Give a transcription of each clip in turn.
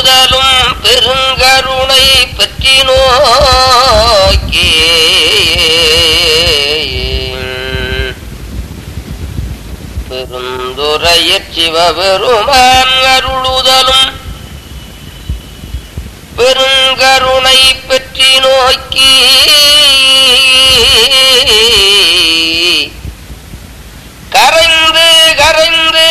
அருளுதலும் பெருங்கருணை பற்றி நோக்கி பெருந்துரையற் சிவபெருமான் அருளுதலும் பெருங்கருணை பற்றி நோக்கி கரைந்து கரைந்து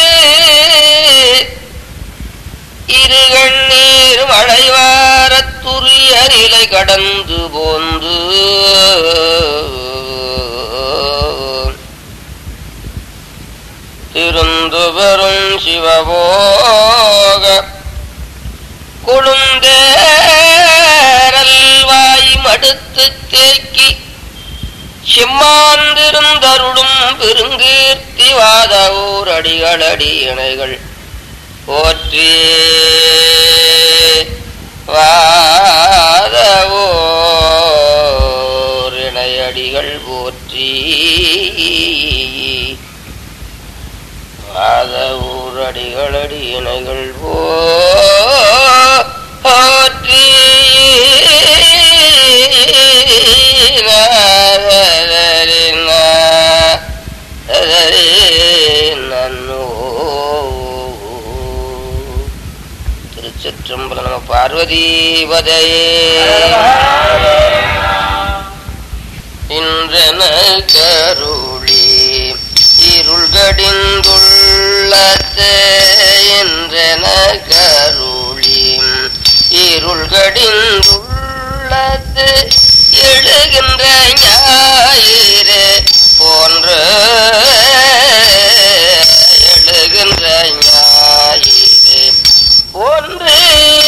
இரு கண்ணீர் மழைவாரத்துரியரிலை கடந்து போந்து திருந்து பெறும் சிவபோக கொழுந்தேரல்வாய் மடுத்து தேக்கி செம்மாந்திருந்தருளும் பெருங்கீர்த்தி வாத ஊர் அடிகளடி இணைகள் போற்றி வாத ஊர் இணையடிகள் போற்றி வாத ஊர் அடிகளடி இணைகள் போற்றி திருச்சிற்றம்பலம் நம பார்வதீபதையே இன்றன கருளி இருள் கடிந்துள்ளத்தே என்றன கருளி இருள் கடிந்துள்ளத்து எழுகின்ற ஞாயிறு போன்ற எழுகின்ற ஞாயிறு போன்று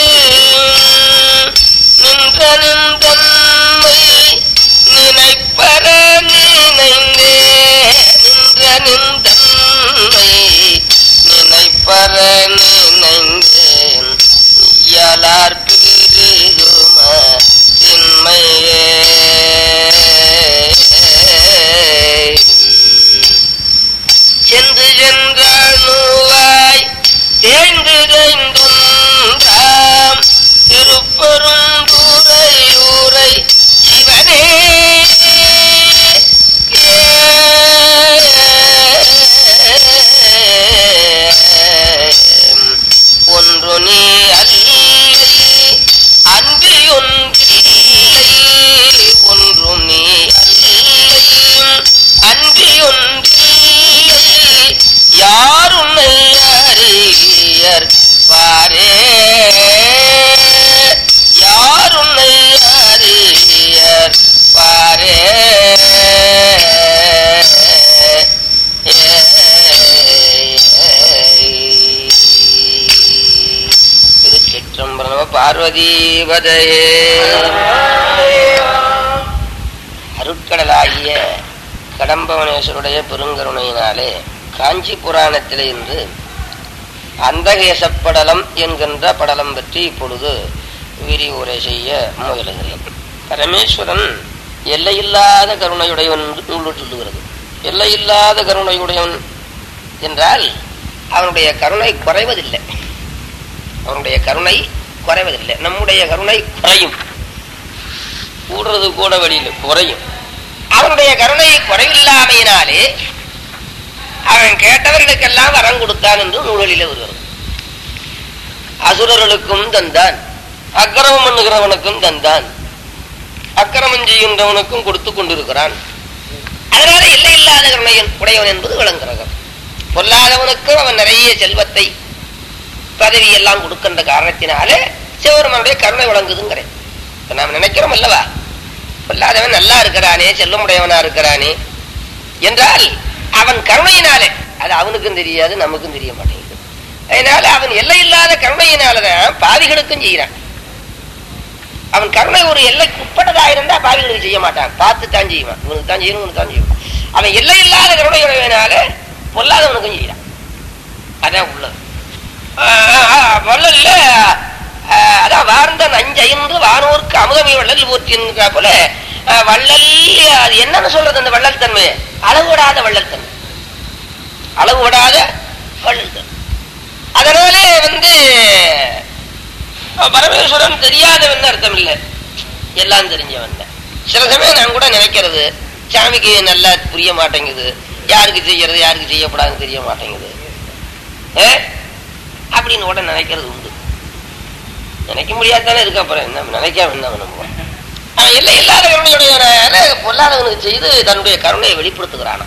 நின்ற நின்றன்மை நினைப்பற நினைந்தே நின்ற நின்றன்மை நினைப்பற நினைந்தேன் இயலார் பிரிதும திண்மையே சென்று சென்றாய் தேய்ந்து தேய்ந்துன்றாம் திருப்பெரும் ஊரை ஊரை சிவனே ஒன்று நீ அல்லை அன்றி ஒன்றில்லை ஒன்று நீ அல்லை அன்றி ஒன்றில்லை யார் உன்னை அறியர் பாரே யார் உன்னை அறியர் பாரே திருச்சிற்றம்பலம் பார்வதீபதையே அருட்கடலாகிய கடம்பவனேஸ்வருடைய பெருங்கருணையினாலே காஞ்சி புராணத்திலே இன்று அந்தகேசப்படலம் என்கின்ற படலம் பற்றி இப்பொழுது விரிவுரை செய்ய முயலுகிறேன் பரமேஸ்வரன் எல்லையில்லாத கருணையுடையவன் என்று நூல் சொல்லுகிறது எல்லையில்லாத கருணையுடையவன் என்றால் அவனுடைய கருணை குறைவதில்லை அவனுடைய கருணை குறைவதில்லை நம்முடைய கருணை குறையும் கூடுறது கூட வழியில் குறையும் அவனுடைய கருணை குறைவில்லாமையினாலே அவன் கேட்டவர்களுக்கெல்லாம் வரம் கொடுத்தான் என்று நூலிலே வருகிறது அசுரர்களுக்கும் தந்தான் அக்கிரமம் பண்ணுகிறவனுக்கும் தந்தான் அக்கிரமம் செய்கின்றவனுக்கும் கொடுத்து கொண்டிருக்கிறான் அதனால இல்லை இல்லாத கருணையன் உடையவன் என்பது விளங்குகிறது பொல்லாதவனுக்கும் அவன் நிறைய செல்வத்தை பதவி எல்லாம் கொடுக்கின்ற காரணத்தினாலே சிவருமனுடைய கருணை விளங்குதுங்கிறேன் இப்ப நாம் நினைக்கிறோம் அல்லவா பொல்லாதவன் நல்லா இருக்கிறானே செல்வமுடையவனா இருக்கிறானே என்றால் அவன் கருணையினாலே அது அவனுக்கும் தெரியாது நமக்கும் தெரிய மாட்டேங்குது அதனால அவன் எல்லையில்லாத கருணையினாலதான் பாவிகளுக்கும் செய்யறான் அவன் கருணை ஒரு எல்லைக்கு உட்பட்டதா இருந்தா பாவிகளுக்கு செய்ய மாட்டான் பார்த்து தான் செய்வான் இவனுக்கு தான் செய்யணும் இவனுக்கு தான் செய்வான் அவன் எல்லையில்லாத கருணையுடையவனால பொல்லாதவனுக்கும் செய்யறான் அதான் உள்ளது வள்ளல்ல அதான் வார்ந்த நஞ்சைந்து வானோருக்கு அமுதமை வள்ளல் போற்றின்கிற போல அஹ், வள்ளல் அது என்னன்னு சொல்றது அந்த வள்ளல் தன்மை அளவுவிடாத வள்ளல் தன்மை அளவுவிடாத வள்ளல் தன்மை அதனாலே வந்து அப்ப பரமேஸ்வரன் தெரியாதவன் அர்த்தம் இல்லை எல்லாம் தெரிஞ்சவன் தான். சில சமயம் நான் கூட நினைக்கிறது சாமிக்கு நல்லா புரிய மாட்டேங்குது யாருக்கு செய்யறது யாருக்கு செய்யக்கூடாதுன்னு தெரிய மாட்டேங்குது ஏ? அப்படின்னு கூட நினைக்கிறது உண்டு நினைக்க முடியாதானே இருக்கு அப்புறம் என்ன நினைக்காம என்ன பண்ண போறோம்? அவன் இல்லை இல்லாத கருணையுடைய பொல்லாதவனுக்கு செய்து தன்னுடைய கருணையை வெளிப்படுத்துகிறானா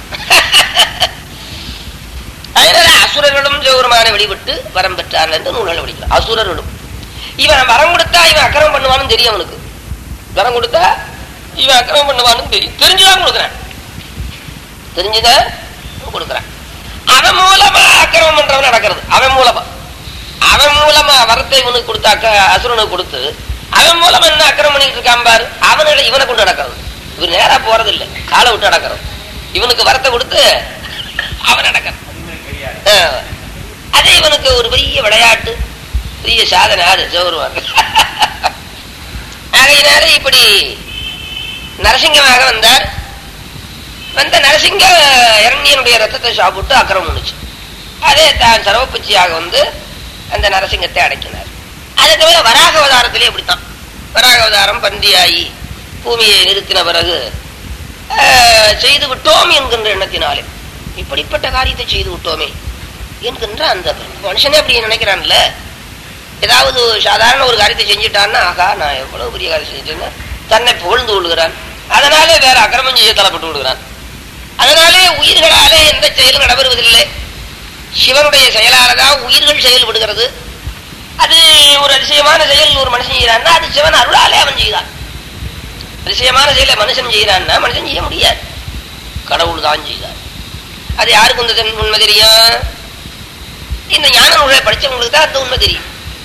அதனால அசுரர்களும் சிவபெருமான வெளிவிட்டு வரம் பெற்றார் என்று நூல்கள் படிக்கிறான் அசுரர்களும் இவன் வரம் கொடுத்தா இவன் அக்கிரமம் பண்ணுவான்னு தெரியும் அவனுக்கு வரம் கொடுத்தா இவன் அக்கிரமம் பண்ணுவான்னு தெரியும் தெரிஞ்சுதான் கொடுக்குறான் தெரிஞ்சுதான் கொடுக்குறான் அவன் மூலமா அக்கிரமம் பண்றவன் நடக்கிறது அவன் மூலமா அவன் மூலமா வரத்தை இவனுக்கு கொடுத்தாக்க அசுரனுக்கு கொடுத்து அவன் மூலமா என்ன அக்கிரமம் பண்ணிட்டு இருக்கான் பாரு அவனை இவனை கொண்டு நடக்கிறது இவன் நேரா போறது இல்ல காலை விட்டு நடக்கிறது இவனுக்கு வரத்தை கொடுத்து அவன் நடக்கிறது ஆஹ். அது இவனுக்கு ஒரு பெரிய விளையாட்டு பெரிய சாதனை அது சிவருவான் ஆகையினால இப்படி நரசிங்கமாக வந்தார் வந்த நரசிங்க இரணியனுடைய ரத்தத்தை சாப்பிட்டு அக்கிரமம் பண்ணுச்சு அதே தான் சரவப்பச்சியாக வந்து அந்த நரசிங்கத்தை அடக்கினார் அதை தவிர வராக அவதாரத்திலே அப்படித்தான் வராக அவதாரம் பந்தியாகி பூமியை நிறுத்தின பிறகு ஆஹ், செய்து விட்டோம் என்கின்ற எண்ணத்தினாலே இப்படிப்பட்ட காரியத்தை செய்து விட்டோமே என்கின்ற அந்த மனுஷனே அப்படி நினைக்கிறான்ல ஏதாவது சாதாரண ஒரு காரியத்தை செஞ்சுட்டான்னா ஆகா நான் எவ்வளவு பெரிய காரியம் செஞ்சுட்டேன்னு தன்னை புகழ்ந்து கொள்கிறான் அதனாலே வேற அக்கிரமம் செய்ய தலைப்பட்டு விடுகிறான் அதனாலே உயிர்களாலே எந்த செயலும் நடைபெறுவதில்லை சிவனுடைய செயலாலதான் உயிர்கள் செயல்படுகிறது அது ஒரு அதிசயமான செயல் ஒரு மனுஷன் செய்யறான்னா அது சிவன் அருளாலே அவன் செய்தான் அதிசயமான செயலை மனுஷன் செய்யறான்னா மனுஷன் செய்ய முடியாது கடவுள் தான் செய்தார் அது யாருக்கு இந்த தென் உண்மை தெரியும் இந்த ஞான நூலை படிச்சவங்களுக்கு தான் அந்த உண்மை தெரியும்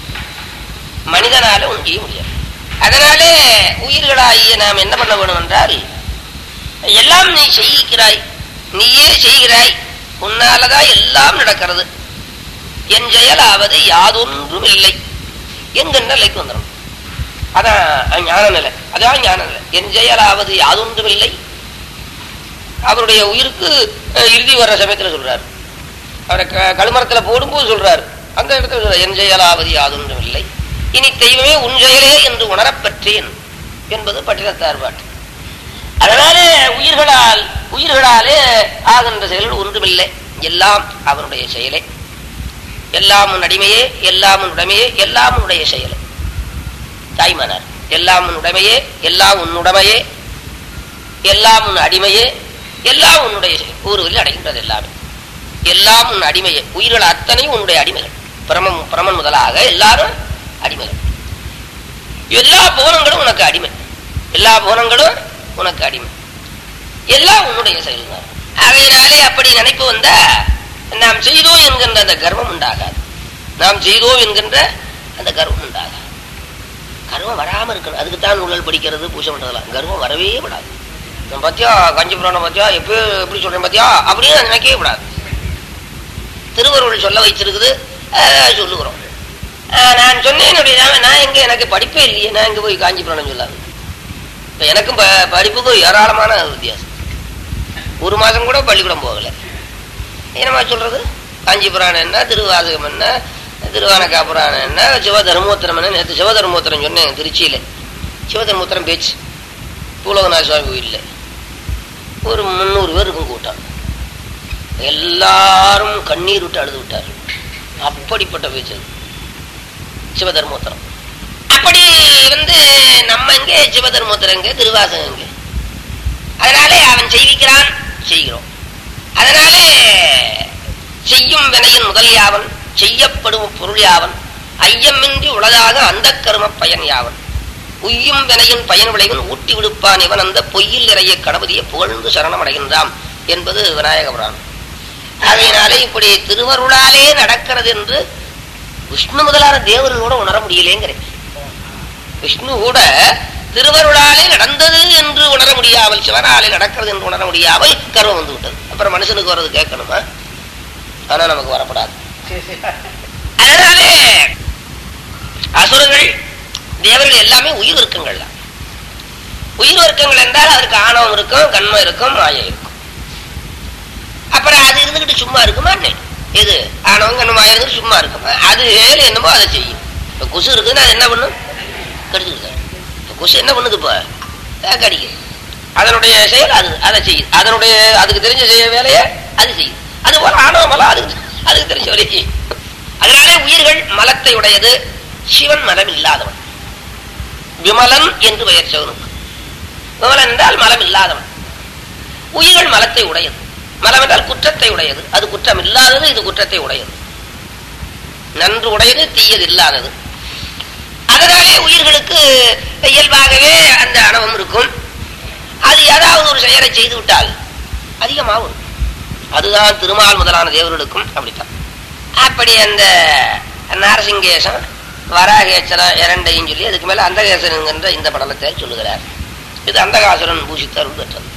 மனிதனால ஒன்றும் செய்ய முடியாது அதனாலே உயிர்களாகிய நாம் என்ன பண்ண வேணும் என்றால் எல்லாம் நீ செய்கிறாய் நீயே செய்கிறாய் உன்னாலதான் எல்லாம் நடக்கிறது என் செயலாவது யாதொன்றும் இல்லை என்கின்ற நிலைக்கு வந்துடும் அதான் ஞான நிலை அதான் ஞான நிலை என் செயலாவது யாதொன்றும் இல்லை அவருடைய உயிருக்கு அஹ், இறுதி வர்ற சமயத்துல சொல்றாரு அவரை க- கழுமரத்துல போடும்போது சொல்றாரு அந்த இடத்துல சொல்றாரு, என் செயலாவது யாதொன்றும் இல்லை இனி தெய்வமே உன் செயலே என்று உணரப் பெற்றேன் என்பது பட்டினத்தார் பாட்டு அதனாலே உயிர்களால் உயிர்களாலே ஆகின்ற செயல்கள் ஒன்றுமில்லை எல்லாம் அவனுடைய செயலே எல்லாம் உன் அடிமையே எல்லாம் உன் உடைமையே எல்லாம் உன்னுடைய செயலே தாய்மானார் எல்லாம் உன் உடைமையே எல்லாம் உன் உடைமையே எல்லாம் உன் அடிமையே எல்லாம் உன்னுடைய செயல் ஊர்வலில் அடைகின்றது எல்லாமே எல்லாம் உன் அடிமையே உயிர்கள் அத்தனையும் உன்னுடைய அடிமைகள் பிரமம் பிரமன் முதலாக எல்லாரும் அடிமைகள் எல்லா போனங்களும் உனக்கு அடிமை எல்லா போனங்களும் உனக்கு அடிமை எல்லாம் உன்னுடைய செயல்தான் ஆகையினாலே அப்படி நினைப்பு வந்தா நாம் செய்தோம் என்கின்ற அந்த கர்வம் உண்டாகாது நாம் செய்தோம் என்கின்ற அந்த கர்வம் உண்டாகாது கர்வம் வராம இருக்கணும் அதுக்கு தான் நூல்கள் படிக்கிறது பூஜை பண்றதெல்லாம் கர்வம் வரவே விடாது நான் பாத்தியா காஞ்சி புராணம் பாத்தியா எப்போ எப்படி சொல்றேன் பாத்தியா அப்படின்னு நான் நினைக்கவே விடாது திருவருள் சொல்ல வச்சிருக்குது அஹ், சொல்லுகிறோம் அஹ், நான் சொன்னேன் அப்படின்னா நான் எங்க எனக்கு படிப்பே இல்லையே நான் எங்க போய் காஞ்சி புராணம் சொல்லாது இப்ப எனக்கும் ப- படிப்புக்கும் ஏராளமான வித்தியாசம் ஒரு மாசம் கூட பள்ளிக்கூடம் போகல என்னமா சொல்றது காஞ்சி புராணம் என்ன திருவாசகம் என்ன திருவானக்கா புராணம் என்ன சிவதர்மோத்திரம் என்ன நேற்று சிவதர்மோத்திரம் சொன்னேன் திருச்சியில சிவதர்மோத்திரம் பேச்சு பூலோகநாத சுவாமி கோயில்ல ஒரு முந்நூறு பேர் இருக்கும் கூட்டம் எல்லாரும் கண்ணீர் விட்டு அழுது விட்டார் அப்படிப்பட்ட பேச்சு அது. சிவதர்மோத்திரம் அப்படி வந்து நம்ம எங்கே சிவதர்மோத்திரம் எங்கே திருவாசகம் எங்கே அதனாலே அவன் செய்விக்கிறான் செய்கிறோம் அதனாலே செய்யும் வினையின் முதல் யாவன் செய்யப்படும் பொருள் யாவன் ஐயமின்றி உலகாக அந்த கரும பயன் யாவன் உய்யும் வினையின் பயன் விளைவன் ஊட்டி விடுப்பான் இவன் அந்த பொய்யில் நிறைய கணபதியை புகழ்ந்து சரணம் அடைகின்றான் என்பது விநாயக புராணம் ஆகையினாலே இப்படி திருவருளாலே நடக்கிறது என்று விஷ்ணு முதலான தேவர்களோட உணர முடியலேங்கிறேன் விஷ்ணு கூட திருவருளாலே நடந்தது என்று உணர முடியாமல் சிவனாலே நடக்கிறது என்று உணர முடியாமல் கர்வம் வந்து விட்டது அப்புறம் மனுஷனுக்கு வர்றது கேட்கணுமா ஆனா நமக்கு வரப்படாது அதனாலே அசுரர்கள் தேவர்கள் எல்லாமே உயிர் வர்க்கங்கள் தான் உயிர் வர்க்கங்கள் என்றால் அதற்கு ஆணவம் இருக்கும் கண்மம் இருக்கும் மாயம் இருக்கும் அப்புறம் அது இருந்துகிட்டு சும்மா இருக்குமா என்ன? எது ஆணவம் கண்மம் மாயம் இருந்துட்டு சும்மா இருக்குமா அது வேலை என்னமோ அதை செய்யும் இப்ப கொசு இருக்குதுன்னா அது என்ன பண்ணும் கடிச்சுக்கிட்டு இப்ப கொசு என்ன பண்ணுது இப்ப அஹ் கடிக்குது அதனுடைய செயல் அது அதை செய்யுது அதனுடைய அதுக்கு தெரிஞ்ச செய்ய வேலையை அது செய்யுது அது போல ஆணவ மலம் அதுக்கு அதுக்கு தெரிஞ்ச வேலையை செய்யும் அதனாலே உயிர்கள் மலத்தை உடையது சிவன் மலம் இல்லாதவன் விமலன் என்று பெயர் சிவனுக்கு விமலன் என்றால் மலம் இல்லாதவன் உயிர்கள் மலத்தை உடையது மலம் என்றால் குற்றத்தை உடையது அது குற்றம் இல்லாதது இது குற்றத்தை உடையது நன்று உடையது தீயது இல்லாதது அதனாலே உயிர்களுக்கு இயல்பாகவே அந்த அணவம் இருக்கும் அது ஏதாவது ஒரு செயலை செய்து விட்டால் அதிகமாகும் அதுதான் திருமால் முதலான தேவர்களுக்கும் அப்படித்தான் அப்படி அந்த நாரசிங்கேசன் வராகேச்சரம் இரண்டையும் சொல்லி அதுக்கு மேல அந்தகேசன் என்கின்ற இந்த படலத்தை சொல்லுகிறார் இது அந்தகாசுரன் பூசித்தருள் பெற்றது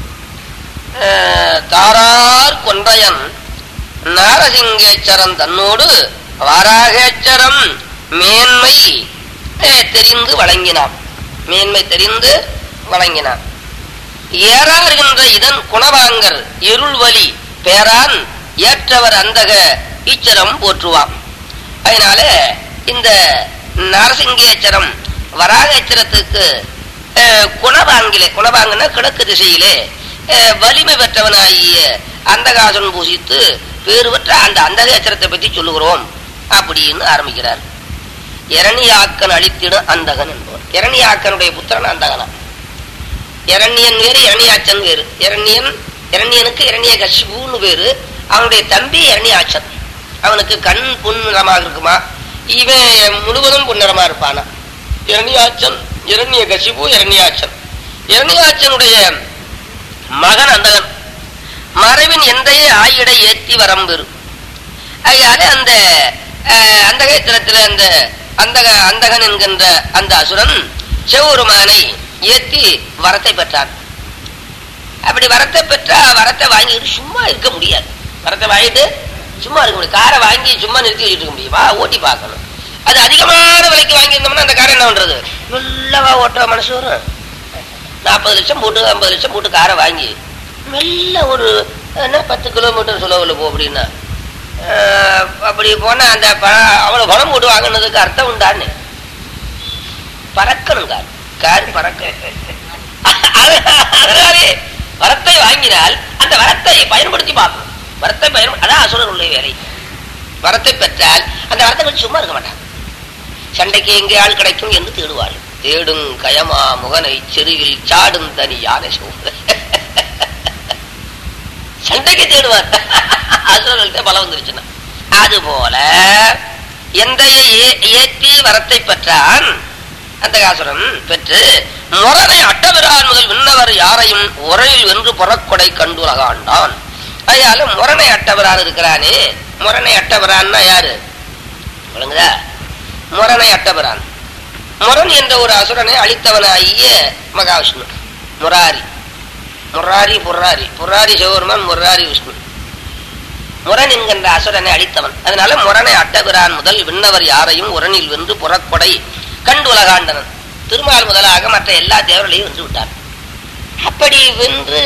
அஹ், தாரார் கொன்றையன் நாரசிங்கேச்சரம் தன்னோடு வாராகேச்சரம் மேன்மை அஹ், தெரிந்து வழங்கினான் மேன்மை தெரிந்து வழங்கினான் ஏறார்கின்ற இதன் குணவாங்கர் இருள்வலி பேரான் ஏற்றவர் அந்தக ஈச்சரம் போற்றுவான் அதனால இந்த நரசிங்கேச்சரம் வராகேச்சரத்துக்கு அஹ், குணவாங்கிலே குணவாங்கன்னா கிழக்கு திசையிலே அஹ், வலிமை பெற்றவனாகிய அந்தகாசன் பூசித்து பேறு பெற்ற அந்த அந்தகேச்சரத்தை பற்றி சொல்லுகிறோம் அப்படின்னு ஆரம்பிக்கிறார் இரணியாக்கன் அழித்திடும் அந்தகன் என்பவர் இரணியாக்கனுடைய புத்திரன் அந்தகனா இரண்யன் வேறு இரணியாச்சன் வேறு இரண்யன் இரண்யனுக்கு இரணிய கசிபுன்னு பேரு அவனுடைய தம்பி இரணியாச்சன் அவனுக்கு கண் புன்னிறமாக இருக்குமா இவன் முழுவதும் புன்னிறமா இருப்பானா இரணியாச்சன் இரண்ய கசிபு இரணியாச்சன் இரணியாச்சனுடைய மகன் அந்தகன் மறைவின் எந்தைய ஆயிடை ஏத்தி வரம்பெறு அதனால அந்த அஹ், அந்தகத்திரத்தில் அந்த அந்தக அந்தகன் என்கின்ற அந்த அசுரன் சிவபெருமானை ஏத்தி வரத்தை பெற்றான் அப்படி வரத்தை பெற்றா வரத்தை வாங்கிட்டு சும்மா இருக்க முடியாது வரத்தை வாங்கிட்டு சும்மா இருக்க முடியாது காரை வாங்கி சும்மா நிறுத்தி வச்சுட்டு இருக்க முடியுமா ஓட்டி பார்க்கணும் அது அதிகமான விலைக்கு வாங்கியிருந்தோம்னா அந்த காரை என்ன பண்றது மெல்லவா ஓட்ட மனசு வரும் நாற்பது லட்சம் போட்டு ஐம்பது லட்சம் போட்டு காரை வாங்கி மெல்ல ஒரு என்ன பத்து கிலோமீட்டர் சுலவில் போ அப்படின்னா அஹ், அப்படி போனா அந்த ப- அவ்வளவு பணம் போட்டு வாங்கினதுக்கு அர்த்தம் உண்டான்னு பறக்கணும் கார் கார் பறக்க அதனாலே வரத்தை வாங்கினால் அந்த வரத்தை பயன்படுத்தி பார்க்கணும் வரத்தை பயன் அதான் அசுரருடைய வேலை வரத்தை பெற்றால் அந்த வரத்தை வச்சு சும்மா இருக்க மாட்டாங்க சண்டைக்கு எங்கே ஆள் கிடைக்கும் என்று தேடுவாள் தேடும் கயமா முகனை செருவில் சாடும் தனி யானை சூழ சண்டைக்கு தேடுவார் அசுரர்கள்ட்ட பலம் வந்துருச்சுன்னா அதுபோல எந்தையை ஏ- ஏற்றி வரத்தை பெற்றான் அந்த காசுரன் பெற்று முரணை அட்டபிரான் முதல் விண்ணவர் யாரையும் உரையில் வென்று புறக்கொடை கண்டுலகாண்டான் அதனால முரணை அட்டபிரான் இருக்கிறானே முரணை அட்டபிரான்னா யாரு விளங்குதா முரணை அட்டபிரான் முரண் என்ற ஒரு அசுரனை அழித்தவனாகிய மகாவிஷ்ணு முராரி முராரி புர்ராரி புர்ராரி சிவபெருமான் முராரி விஷ்ணு முரண் என்கின்ற அசுரனை அழித்தவன் அதனால முரணை அட்டபிரான் முதல் விண்ணவர் யாரையும் உரணில் வென்று புறக்கொடை கண்டு உலகாண்டனன் திருமால் முதலாக மற்ற எல்லா தேவர்களையும் வென்று விட்டான் அப்படி வென்று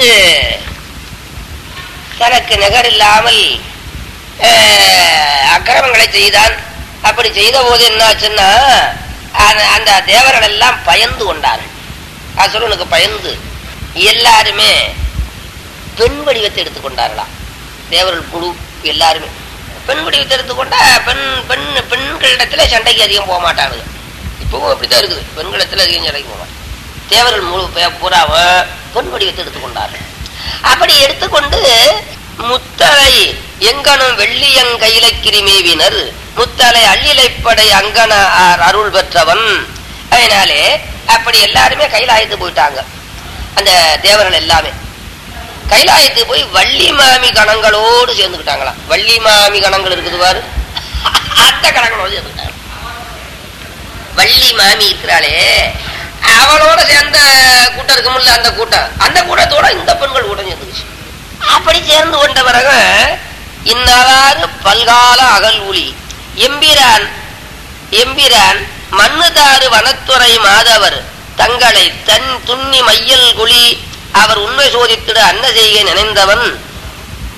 தனக்கு நிகர் இல்லாமல் அக்கிரமங்களை செய்தான் அப்படி செய்த போது என்னாச்சுன்னா அந்த- அந்த தேவர்கள் எல்லாம் பயந்து கொண்டார்கள் அசுரனுக்கு பயந்து எல்லாருமே பெண் வடிவத்தை எடுத்துக்கொண்டார்களாம் தேவர்கள் குழு எல்லாருமே பெண் வடிவத்தை எடுத்துக்கொண்டா பெண் பெண் பெண்களிடத்துல சண்டைக்கு அதிகம் போக மாட்டானுங்க இப்பவும் அப்படித்தான் இருக்குது பெண்களிடத்துல அதிகம் சண்டைக்கு போக மாட்டாங்க தேவர்கள் முழு பே- பூராவும் பெண் வடிவத்தை எடுத்துக்கொண்டார்கள் அப்படி எடுத்துக்கொண்டு முத்தலை எங்கனும் வெள்ளியங்கையில கிரிமேவினர் முத்தலை அள்ளிலைப்படை அங்கன ஆர் அருள் பெற்றவன் அதனாலே அப்படி எல்லாருமே கைலாயத்துக்கு போயிட்டாங்க அந்த தேவர்கள் எல்லாமே கைலாயத்துக்கு போய் வள்ளி மாமி கணங்களோடு சேர்ந்துக்கிட்டாங்களாம் வள்ளி மாமி கணங்கள் இருக்குது பாரு அந்த கணங்களோடு சேர்ந்துக்கிட்டாங்க வள்ளி மாமி இருக்கிறாளே அவளோட சேர்ந்த கூட்டம் இருக்கும்ல அந்த கூட்டம் அந்த கூட்டத்தோட இந்த பெண்கள் கூட்டம் சேர்ந்துக்குச்சு அப்படி சேர்ந்து கொண்ட பிறகு இந்நவாறு பல்கால அகல் ஒளி எம்பிரான் எம்பிரான் மண்ணுதாறு வனத்துறை மாதவர் தங்களை தன் துண்ணி மையல் குழி அவர் உண்மை சோதித்திட அன்ன செய்ய நினைந்தவன்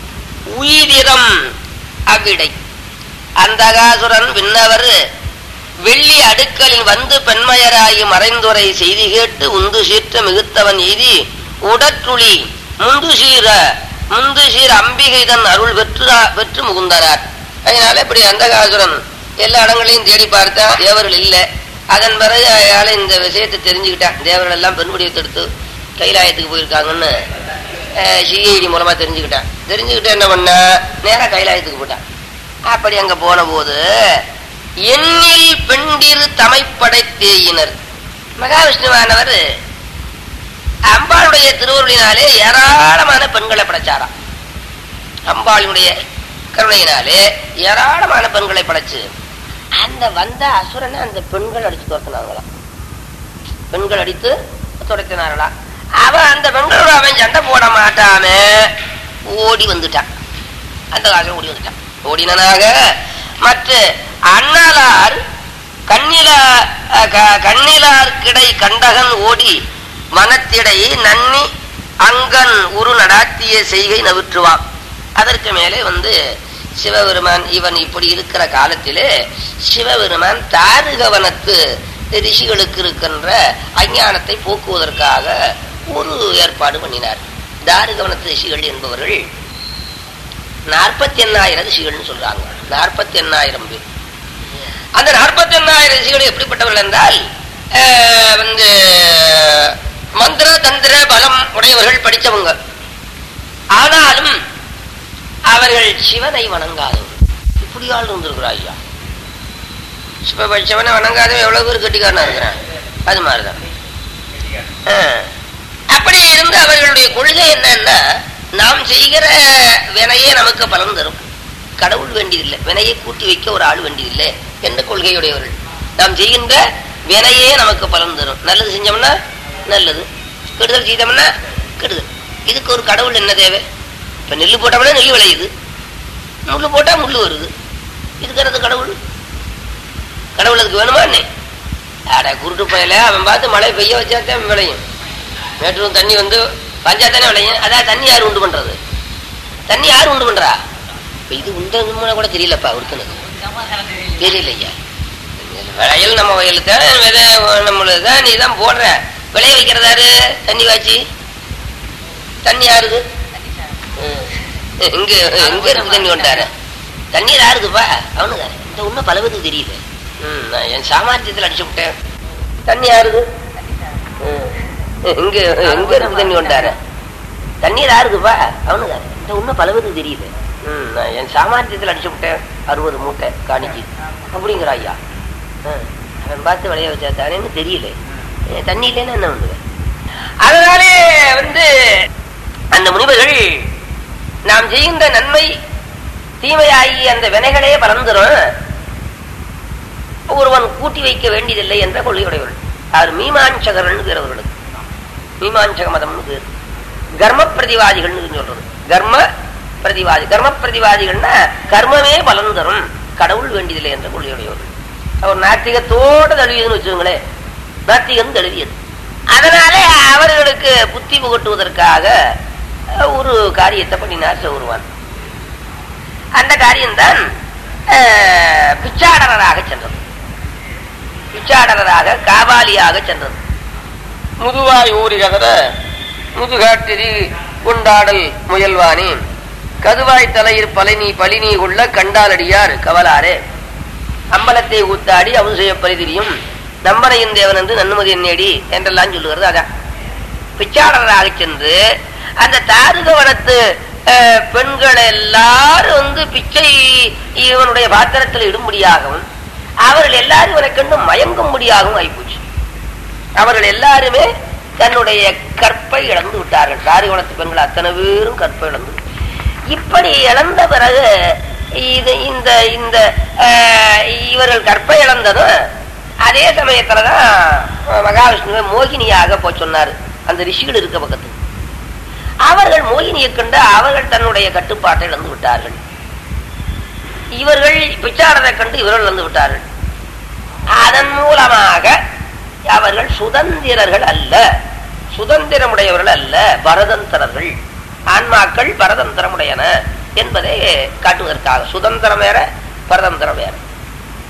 உயிரிரம் அவ்விடை அந்தகாசுரன் விண்ணவர் வெள்ளி அடுக்கலில் வந்து பெண்மையராகி மறைந்துரை செய்தி கேட்டு உந்து சீற்ற மிகுத்தவன் எய்தி உடற்றுளி முந்து சீர முந்து சீர அம்பிகைதன் அருள் பெற்று பெற்று முகுந்தனார் அதனால இப்படி அந்தகாசுரன் எல்லா இடங்களையும் தேடி பார்த்தா தேவர்கள் இல்லை அதன் பிறகு அயால இந்த விஷயத்தை தெரிஞ்சுக்கிட்டான் தேவர்கள் எல்லாம் பெண்படியத்தை எடுத்து கைலாயத்துக்கு போயிருக்காங்கன்னு சிஐடி மூலமா தெரிஞ்சுக்கிட்டான் தெரிஞ்சுக்கிட்டு என்ன பண்ண நேரா கைலாயத்துக்கு போயிட்டான் அப்படி அங்க போன போது எண்ணில் பெண்டிரு தமைப்படைத்தேயினர் மகாவிஷ்ணுவானவர் அம்பாளுடைய திருவருளினாலே ஏராளமான பெண்களை படைச்சாராம் அம்பாளுடைய கருணையினாலே ஏராளமான பெண்களை படைச்சு அந்த வந்த அசுரனை அந்த பெண்கள் அடிச்சு துரத்தினாங்களாம் பெண்கள் அடித்து துரத்தினார்களாம் அவன் அந்த பெண்களோட அவன் சண்டை போட மாட்டாம ஓடி வந்துட்டான் அந்த காலத்தில் ஓடி வந்துட்டான் ஓடினனாக மற்ற அண்ணலார் கண்ணிலா க- கண்ணிலார் கிடை கண்டகன் ஓடி மனத்திடை நன்னி அங்கன் உரு நடாத்திய செய்கை நவிற்றுவான் அதற்கு மேலே வந்து சிவபெருமான் இவன் இப்படி இருக்கிற காலத்திலே சிவபெருமான் தாருகவனத்து ரிஷிகளுக்கு இருக்கின்ற அஞ்ஞானத்தை போக்குவதற்காக ஒரு ஏற்பாடு பண்ணினார் தாருகவனத்து ரிஷிகள் என்பவர்கள் நாற்பத்தி எண்ணாயிரம் ரிஷிகள்னு சொல்றாங்க நாற்பத்தி எண்ணாயிரம் பேர் அந்த நாற்பத்தி எண்ணாயிரம் ரிஷிகள் எப்படிப்பட்டவர்கள் என்றால் அஹ், வந்து மந்திர தந்திர பலம் உடையவர்கள் படித்தவங்க ஆனாலும் அவர்கள் சிவனை வணங்காதவர்கள் இப்படி ஆள் இருந்திருக்கிறா ஐயா சிவ சிவனை வணங்காதவன் எவ்வளவு பேர் கட்டிக்காரனா இருக்கிறான் அது மாதிரிதான் அஹ். அப்படி இருந்து அவர்களுடைய கொள்கை என்னன்னா நாம் செய்கிற வினையே நமக்கு பலன் தரும் கடவுள் வேண்டியதில்லை வினையை கூட்டி வைக்க ஒரு ஆள் வேண்டியதில்லை என்ற கொள்கையுடையவர்கள் நாம் செய்கின்ற வினையே நமக்கு பலன் தரும் நல்லது செஞ்சோம்னா நல்லது கெடுதல் செய்தோம்னா கெடுதல் இதுக்கு ஒரு கடவுள் என்ன தேவை இப்ப நெல்லு போட்டோம்னா நெல் விளையுது முள்ளு போட்டா முள்ளு வருது இதுக்கு என்னது கடவுள் கடவுள் அதுக்கு வேணுமா என்ன அட குருட்டு பயல அவன் பார்த்து மழை பெய்ய வச்சாத்தான் விளையும் மேட்டூர் தண்ணி வந்து பஞ்சாத்தானே விளையும் அதான் தண்ணி யார் உண்டு பண்றது தண்ணி யார் உண்டு பண்றா இப்ப இது உண்டு கூட தெரியலப்பா ஒருத்தனுக்கு தெரியல ஐயா வயல் நம்ம வயல் தான் விதை நம்மளுக்கு தான் நீ தான் போடுற விளைய வைக்கிறதாரு தண்ணி வாச்சி தண்ணி யாருக்கு ம். எங்க எங்க இருக்கு தண்ணி கொண்டாரு தண்ணீர் யாருக்குப்பா அவனுக்கு இந்த உண்மை பல பேருக்கு தெரியல ம், நான் என் சாமர்த்தியத்தில் அடிச்சு விட்டேன் தண்ணி யாருக்கு ம். எங்க எங்க இருக்கு தண்ணி கொண்டாரு தண்ணீர் யாருக்குப்பா அவனுக்கு இந்த உண்மை பல பேருக்கு தெரியல ம், நான் என் சாமர்த்தியத்தில் அடிச்சு விட்டேன் அறுபது மூட்டை காணிக்கு அப்படிங்கிற ஐயா ஆ, அவன் பார்த்து விளைய வச்சா தானேன்னு தெரியல ஏ, தண்ணி இல்லைன்னா என்ன பண்ணுவேன் அதனாலே வந்து அந்த முனிவர்கள் நாம் செய்கின்ற நன்மை தீமையாகி அந்த வினைகளே பறந்துரும் ஒருவன் கூட்டி வைக்க வேண்டியதில்லை என்ற கொள்கையுடையவர்கள் அவர் மீமாஞ்சகர்கள் பேர் அவர்களுக்கு மீமாஞ்சக மதம்னு பேர் கர்ம பிரதிவாதிகள்னு சொல்றது கர்ம பிரதிவாதி கர்ம பிரதிவாதிகள்னா கர்மமே பலன் தரும் கடவுள் வேண்டியதில்லை என்ற கொள்கையுடையவர்கள் அவர் நாத்திகத்தோடு தழுவியதுன்னு வச்சுக்கோங்களேன் நாத்திகம் தழுவியது அதனாலே அவர்களுக்கு புத்தி புகட்டுவதற்காக அஹ், ஒரு காரியத்தை பண்ணினார் சௌருவான் அந்த காரியம்தான் அஹ், பிச்சாடனராக சென்றது பிச்சாடனராக காபாலியாக சென்றது முதுவாய் ஊறி கதற முதுகாட்டிரி கொண்டாடல் முயல்வானே கதுவாய் தலையில் பழனி பழினி உள்ள கண்டாலடியார் கவலாரே அம்பலத்தை ஊத்தாடி அவுசய பரிதிரியும் நம்பனையின் தேவன் என்று நன்னுமதி எண்ணேடி என்றெல்லாம் சொல்லுகிறது அதான் பிச்சாளராக சென்று அந்த தாருகவனத்து அஹ், பெண்கள் எல்லாரும் வந்து பிச்சை இவனுடைய பாத்திரத்தில் இடும்படியாகவும் அவர்கள் எல்லாரும் இவனை கண்டு மயங்கும்படியாகவும் ஆயிப்போச்சு அவர்கள் எல்லாருமே தன்னுடைய கற்பை இழந்து விட்டார்கள் தாரிகுணத்து பெண்கள் அத்தனை பேரும் கற்பை இழந்து விட்டார்கள். இப்படி இழந்த பிறகு இது இந்த இந்த அஹ், இவர்கள் கற்பை இழந்ததும் அதே சமயத்துலதான் மகாவிஷ்ணுவை மோகினியாக போய் சொன்னாரு அந்த ரிஷிகள் இருக்க பக்கத்து அவர்கள் மோகினியை கண்டு அவர்கள் தன்னுடைய கட்டுப்பாட்டை இழந்து விட்டார்கள் இவர்கள் பிச்சாரதை கண்டு இவர்கள் இழந்து விட்டார்கள் அதன் மூலமாக அவர்கள் சுதந்திரர்கள் அல்ல சுதந்திரமுடையவர்கள் அல்ல பரதந்திரர்கள் ஆன்மாக்கள் பரதந்திரமுடையன என்பதை காட்டுவதற்காக சுதந்திரம் வேற பரதந்திரம் வேற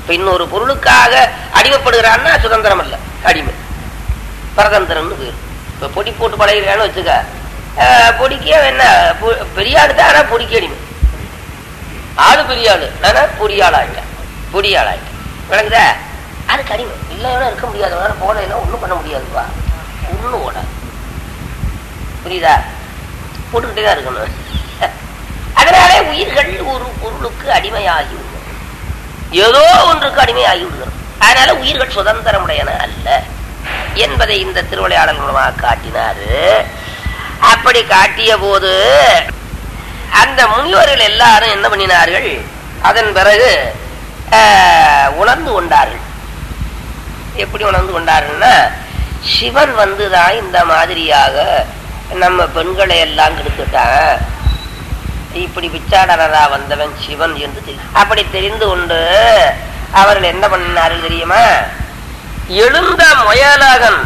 இப்ப இன்னொரு பொருளுக்காக அடிமைப்படுகிறான்னா சுதந்திரம் அல்ல அடிமை பரதந்திரம்னு பேர் இப்ப பொடி போட்டு பழகிறான்னு வச்சுக்க அஹ், பொடிக்கே என்ன பொ- பெரிய ஆளு தான் ஆனா பொடிக்கு அடிமை ஆளு பெரிய ஆளு ஆனா பொடியாள் ஆயிட்டேன் பொடியாள் ஆயிட்டேன் விளங்குதா அதுக்கு அடிமை இல்லைன்னா இருக்க முடியாது போனேன்னா ஒண்ணும் பண்ண முடியாதுப்பா ஒண்ணும் ஓடாது புரியுதா போட்டுக்கிட்டே தான் இருக்கணும் அதனாலே உயிர்கள் ஒரு பொருளுக்கு அடிமையாகி விடுகிறது ஏதோ ஒன்றுக்கு அடிமையாகி விடுகிறது அதனால உயிர்கள் சுதந்திரமுடையன அல்ல என்பதை இந்த திருவிளையாடல் மூலமாக காட்டினாரு அப்படி காட்டிய போது அந்த முனிவர்கள் எல்லாரும் என்ன பண்ணினார்கள் அதன் பிறகு ஆஹ், உணர்ந்து கொண்டார்கள் எப்படி உணர்ந்து கொண்டார்கள்னா சிவன் வந்துதான் இந்த மாதிரியாக நம்ம பெண்களை எல்லாம் கெடுத்துட்டான் இப்படி பிச்சாடரா வந்தவன் சிவன் என்று தெரியும் அப்படி தெரிந்து கொண்டு அவர்கள் என்ன பண்ணார்கள் தெரியுமா எழுந்த முயலகன்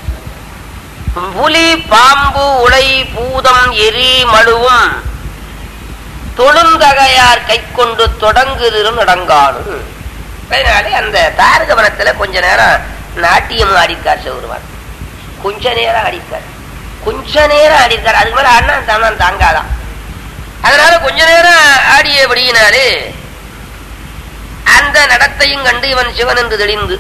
புலி பாம்பு உலை பூதம் எரி மடுவும் தொழுந்தகையார் கை கொண்டு தொடங்குதிரும் நடங்கானு அதனாலே அந்த தாரகவனத்துல கொஞ்ச நேரம் நாட்டியம் ஆடித்தார் சிவருவான் கொஞ்ச நேரம் ஆடித்தார் கொஞ்ச நேரம் ஆடித்தார் அதுக்கு மேல ஆடினா தானம் தாங்காதான் அதனால கொஞ்ச நேரம் ஆடியபடியினாலே அந்த நடத்தையும் கண்டு இவன் சிவன் என்று தெளிந்து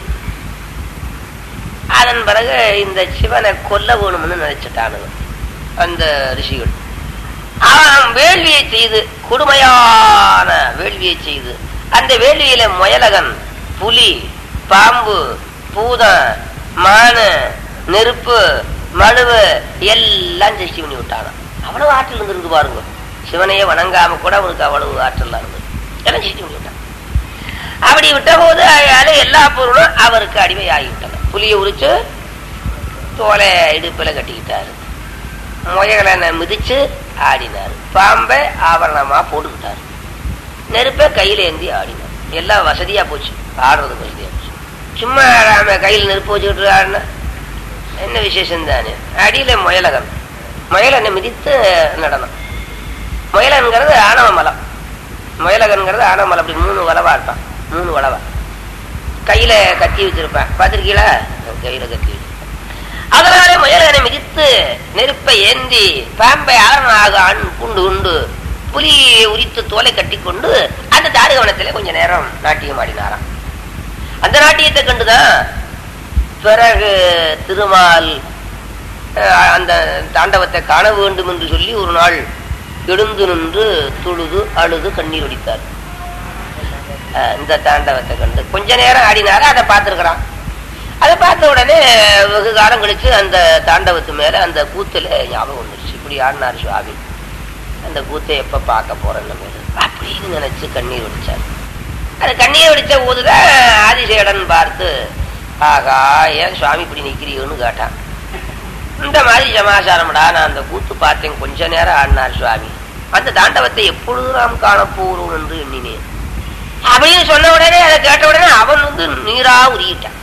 அதன் பிறகு இந்த சிவனை கொல்ல வேணும்னு நினைச்சிட்டானுங்க அந்த ரிஷிகள் அவன் வேள்வியை செய்து கொடுமையான வேள்வியை செய்து அந்த வேள்வியில முயலகன் புலி பாம்பு பூதம் மானு நெருப்பு மழுவு எல்லாம் ஜெஷ்டி பண்ணி விட்டானான் அவ்வளவு ஆற்றல் இருந்திருக்கு பாருங்க சிவனையே வணங்காம கூட அவனுக்கு அவ்வளவு ஆற்றல் இருந்தது எல்லாம் ஜெஷ்டி பண்ணி விட்டான் அப்படி விட்ட போது அயால எல்லா பொருளும் அவருக்கு அடிமை ஆகிவிட்டன புலியை உரிச்சு தோலை இடுப்புல கட்டிக்கிட்டாரு முயகலனை மிதிச்சு ஆடினார் பாம்பை ஆபரணமா போட்டுக்கிட்டாரு நெருப்பை கையில ஏந்தி ஆடினார் எல்லாம் வசதியா போச்சு ஆடுறதுக்கு வசதியா போச்சு சும்மா ஆடாம கையில் நெருப்பு வச்சுக்கிட்டு ஆடினா என்ன விசேஷம் தானே அடியில முயலகன் முயலனை மிதித்து நடனம் முயலன்கிறது ஆணவ மலம் முயலகன்கிறது ஆணவ மலம் அப்படி மூணு வளவா இருப்பான் மூணு வளவா கையில கத்தி வச்சிருப்பேன் பார்த்திருக்கீங்களா கையில கத்தி வச்சிருப்பேன். அதனாலே முயலனை மிதித்து நெருப்பை ஏந்தி பாம்பை ஆழமாக ஆண் குண்டு உண்டு புலியை உரித்து தோலை கட்டிக்கொண்டு அந்த தாரகவனத்திலே கொஞ்ச நேரம் நாட்டியம் ஆடினாராம் அந்த நாட்டியத்தை கண்டுதான் பிறகு திருமால் அஹ், அந்த தாண்டவத்தை காண வேண்டும் என்று சொல்லி ஒரு நாள் எழுந்து நின்று தொழுது அழுது கண்ணீர் வடித்தார் அஹ், இந்த தாண்டவத்தை கண்டு கொஞ்ச நேரம் ஆடினாரு அதை பார்த்திருக்கிறான் அதை பார்த்த உடனே வெகு காலம் கழிச்சு அந்த தாண்டவத்து மேல அந்த கூத்துல ஞாபகம் வந்துருச்சு இப்படி ஆடினார் சுவாமி அந்த கூத்தை எப்ப பார்க்க போறேன்னு மேல அப்படின்னு நினைச்சு கண்ணீர் வடிச்சார் அது கண்ணீர் வடிச்ச போதுதான் ஆதிசேடன் பார்த்து ஆகா ஏன் சுவாமி இப்படி நிக்கிறீங்கன்னு கேட்டான் இந்த மாதிரி சமாச்சாரம்டா நான் அந்த கூத்து பார்த்தேன் கொஞ்ச நேரம் ஆடினார் சுவாமி அந்த தாண்டவத்தை எப்பொழுது நாம் காணப்போகிறோம் என்று எண்ணினேன் அப்படின்னு சொன்ன உடனே அதை கேட்ட உடனே அவன் வந்து நீரா உருகிட்டான்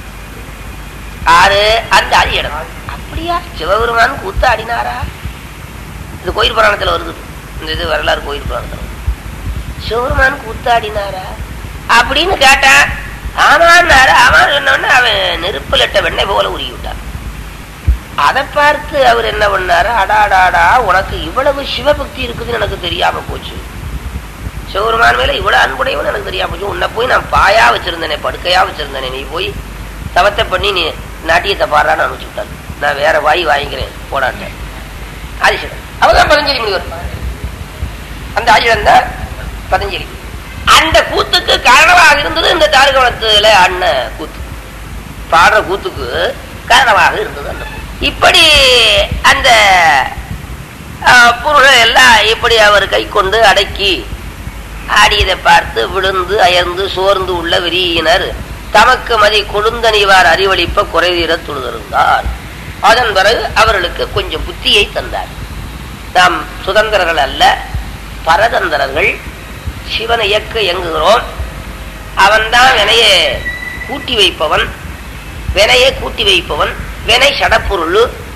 ஆறு அந்த அது இடம் அப்படியா சிவபெருமான் கூத்து ஆடினாரா இது கோயில் புராணத்துல வருது இந்த இது வரலாறு கோயில் புராணத்துல வருது. சிவபெருமான் கூத்தாடினாரா அப்படின்னு கேட்டான் ஆமான்னாரு ஆமான்னு சொன்ன உடனே அவன் நெருப்புல இட்ட வெண்ணெய் போல உருகி விட்டான் அதை பார்த்து அவர் என்ன பண்ணாரு அடாடாடா உனக்கு இவ்வளவு சிவபக்தி இருக்குதுன்னு எனக்கு தெரியாம போச்சு சிவபெருமான் மேல இவ்வளவு அன்புடையவன் எனக்கு தெரியாம போச்சு உன்னை போய் நான் பாயா வச்சிருந்தேனே படுக்கையா வச்சிருந்தேனே நீ போய் தவத்தை பண்ணி நீ நாட்டியத்தை பாடுறான்னு அனுப்பிச்சு விட்டாரு நான் வேற வாய் வாங்கிக்கிறேன் போடாட்டேன் ஆதிசேடன் அவர்தான் பதஞ்சலி முனிவர் அந்த ஆதிசேடன் தான் பதஞ்சலி அந்த கூத்துக்கு காரணமாக இருந்தது இந்த தாரகவனத்துல அண்ண கூத்து பாடுற கூத்துக்கு காரணமாக இருந்தது அந்த கூத்து. இப்படி அந்த அஹ், பொருளை எல்லாம் இப்படி அவர் கை கொண்டு அடக்கி ஆடியதை பார்த்து விழுந்து அயர்ந்து சோர்ந்து உள்ள வெறியினர் தமக்கு மதி கொழுந்தனிவார் அறிவளிப்ப குறைதீர துழுதிருந்தார் அதன் பிறகு அவர்களுக்கு கொஞ்சம் புத்தியை தந்தார் நாம் சுதந்திரர்கள் அல்ல பரதந்திரர்கள் சிவனை இயக்க இயங்குகிறோம் அவன்தான் வினையை கூட்டி வைப்பவன் வினையை கூட்டி வைப்பவன் வினை சடப்பொருள்